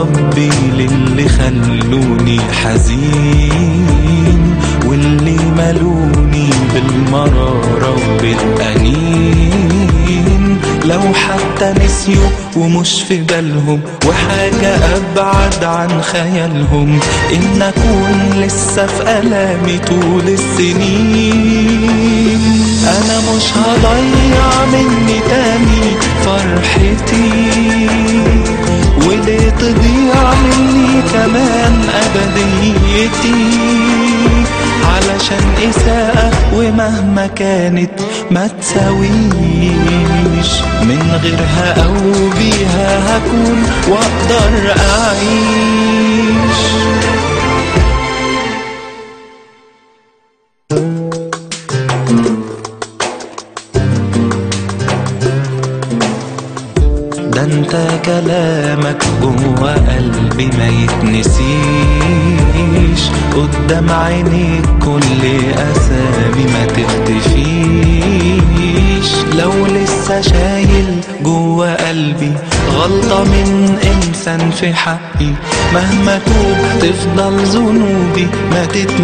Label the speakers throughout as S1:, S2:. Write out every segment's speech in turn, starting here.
S1: ربي للي خلوني حزين واللي ملوني بالمرارة وبالأنين لو حتى نسيوا ومش في بالهم وحاجة أبعد عن خيالهم إن أكون لسه في ألامي طول السنين أنا مش هضيع مني تاني فرحتي وليه تضيع مني كمان أبديتي علشان إساءة ومهما كانت ما تساويش من غيرها أو بيها هكون وأقدر أعيش ده انت كلامك جوا قلبي ما يتنسيش قدام عينيك كل اسامي ما تختفيش لو لسه شايل جوا قلبي غلطة من انسان في حقي مهما توب تفضل ذنوبي ما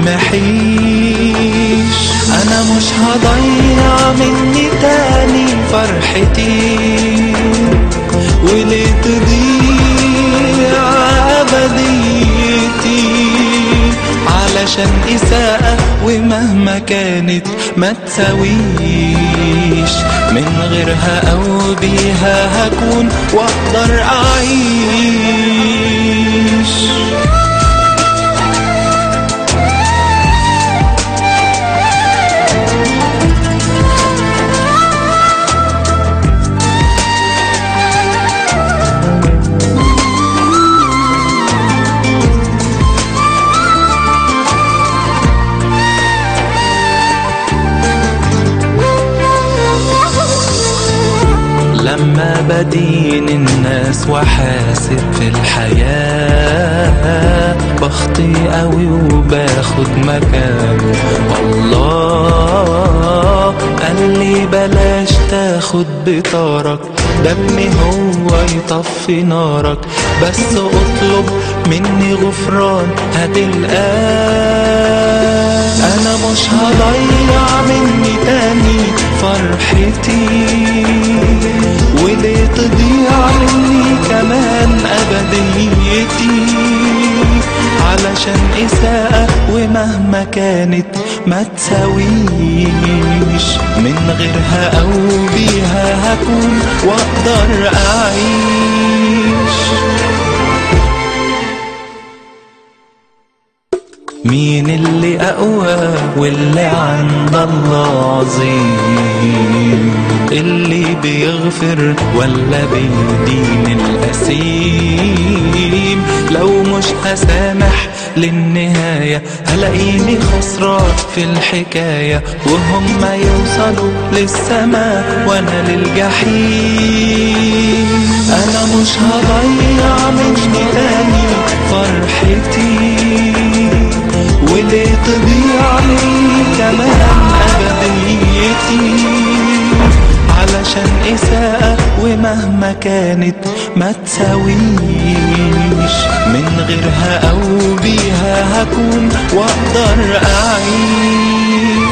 S1: تتمحيش انا مش هضيع مني تاني فرحتي وليه تضيع أبديتي علشان إساءة ومهما كانت ما تساويش من غيرها أو بيها هكون وأقدر أعيش لما بدين الناس وحاسب في الحياة بخطي قوي وباخد مكانه الله قال لي بلاش تاخد بطارك دمي هو يطفي نارك بس اطلب مني غفران هتلقاه انا مش هضيع مني تاني فرحتي وليه تضيع مني كمان أبديتي علشان إساءة ومهما كانت ما تساويش من غيرها أو بيها هكون وأقدر أعيش مين اللي أقوى واللي عند الله عظيم اللي بيغفر ولا بيدين الأسيم لو مش هسامح للنهاية هلاقيني خسران في الحكاية وهم يوصلوا للسماء وانا للجحيم انا مش هضيع مني تاني فرحتي وليه تضيع مني كمان أبديتي علشان إساءة ومهما كانت ما تساويش من غيرها أو بيها هكون وأقدر أعيش